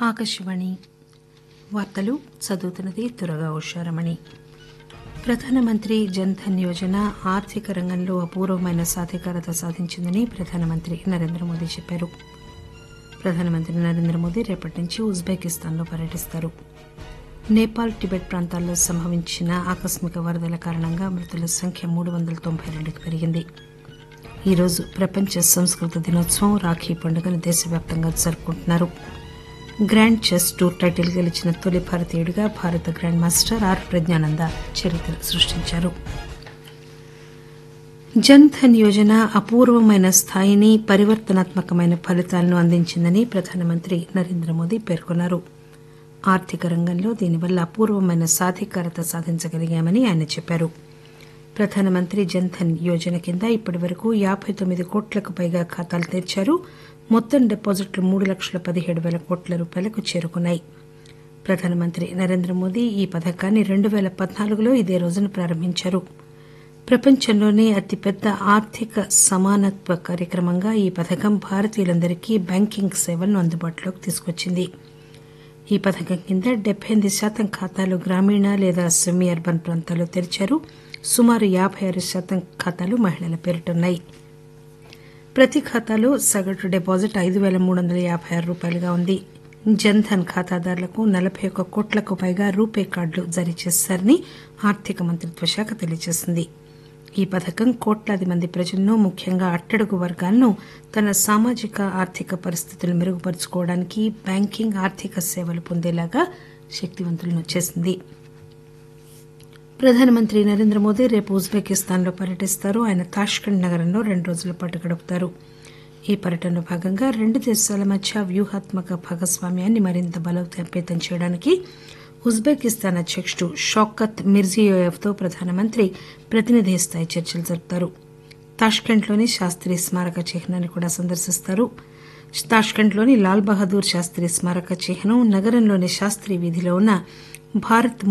ఆకాశవాణి వార్తలు చదువుతున్నది తురగా ఉషారమణి ప్రధానమంత్రి జన్ధన్ యోజన ఆర్థిక రంగంలో అపూర్వమైన సాధికారత సాధించిందని ప్రధానమంత్రి నరేంద్ర మోదీ చెప్పారు ప్రధానమంత్రి నరేంద్ర మోదీ రేపటి నుంచి ఉజ్బెకిస్తాన్లో పర్యటిస్తారు నేపాల్ టిబెట్ ప్రాంతాల్లో సంభవించిన ఆకస్మిక వరదల కారణంగా మృతుల సంఖ్య మూడు వందల తొంభై రెండుకు పెరిగింది ఈరోజు ప్రపంచ సంస్కృత దినోత్సవం రాఖీ పండుగను దేశవ్యాప్తంగా జరుపుకుంటున్నారు గ్రాండ్ చెస్ టూర్ టైటిల్ గెలిచిన తొలి భారతీయుడిగా భారత గ్రాండ్ మాస్టర్ ఆర్ ప్రజ్ఞానంద చరిత్ర సృష్టించారు జన్ ధన్ యోజన అపూర్వమైన స్థాయిని పరివర్తనాత్మకమైన ఫలితాలను అందించిందని ప్రధానమంత్రి నరేంద్ర మోదీ పేర్కొన్నారు ఆర్థిక రంగంలో దీనివల్ల అపూర్వమైన సాధికారత సాధించగలిగామని ఆయన చెప్పారు ప్రధానమంత్రి జన్ ధన్ యోజన కింద ఇప్పటి వరకు యాబై తొమ్మిది కోట్లకు పైగా ఖాతాలు తెరిచారు మొత్తం డిపాజిట్లు మూడు లక్షల పదిహేడు పేల కోట్ల రూపాయలకు చేరుకున్నాయి ప్రధానమంత్రి నరేంద్ర మోదీ ఈ పథకాన్ని రెండు పేల పద్నాలుగులో ఇదే రోజున ప్రారంభించారు ప్రపంచంలోనే అతిపెద్ద ఆర్థిక సమానత్వ కార్యక్రమంగా ఈ పథకం భారతీయులందరికీ బ్యాంకింగ్ సేవలను అందుబాటులోకి తీసుకొచ్చింది ఈ పథకం కింద డెబ్బై ఎనిమిది శాతం ఖాతాలు గ్రామీణ లేదా సెమీ అర్బన్ ప్రాంతాల్లో తెరిచారు సుమారు యాబై ఆరు శాతం ఖాతాలు మహిళల పేరిటున్నాయి ప్రతి ఖాతాలో సగటు డిపాజిట్ ఐదు పేల మూడు వందల యాబై ఆరు రూపాయలుగా ఉంది జన్ధన్ ఖాతాదారులకు నలబై ఒక్క కోట్లకు పైగా రూపే కార్డులు జారీ చేశారని ఆర్థిక మంత్రిత్వ శాఖ తెలియజేసింది ఈ పథకం కోట్లాది మంది ప్రజలను ముఖ్యంగా అట్టడుగు వర్గాలను తన సామాజిక ఆర్థిక పరిస్థితులు మెరుగుపరుచుకోవడానికి బ్యాంకింగ్ ఆర్థిక సేవలు పొందేలాగా శక్తివంతులను చేసింది ప్రధానమంత్రి నరేంద్ర మోదీ రేపు ఉజ్బెకిస్తాన్లో పర్యటిస్తారు ఆయన తాష్కండ్ నగరంలో రెండు రోజుల పాటు గడుపుతారు ఈ పర్యటనలో భాగంగా రెండు దేశాల మధ్య వ్యూహాత్మక భాగస్వామ్యాన్ని మరింత బలోపేతం చేయడానికి ఉజ్బెకిస్తాన్ అధ్యకుడు షౌకత్ మిర్జియోయెవ్తో ప్రధానమంత్రి ప్రతినిధి స్థాయి చర్చలు జరుపుతారు తాష్కెంట్లోని శాస్త్రి స్మారక చిహ్నాన్ని కూడా సందర్శిస్తారు తాష్కెంట్లోని లాల్ బహదూర్ శాస్త్రి స్మారక చిహ్నం నగరంలోని శాస్త్రి వీధిలో ఉన్న భారత్